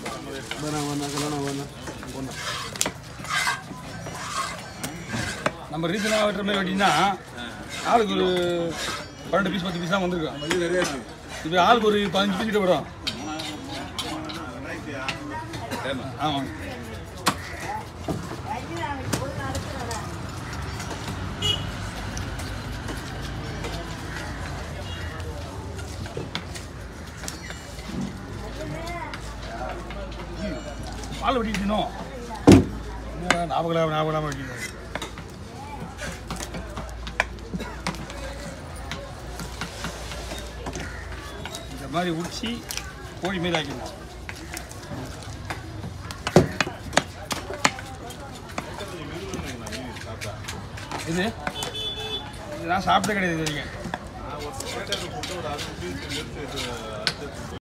வேணாம் வேணாம் வேணாம் வேணாம் ஒன்று நம்ம ரீசனாக வெட்டுற மாதிரி வெட்டினா ஆளுக்கு ஒரு பன்னெண்டு பீஸ் பத்து பீஸ் தான் வந்திருக்கும் இப்போ ஆளுக்கு ஒரு பதினஞ்சு பீஸ் கிட்ட வரும் ஆமாங்க பால் வெட்டிக்கணும் ஞாபகம் ஞாபகம் இல்லாமல் வெட்டிக்கணும் இந்த மாதிரி உடிச்சு கோழி மாரி ஆக்கிடணும் இது இது நான் சாப்பிட்டே கிடையாது இது வரைக்கும்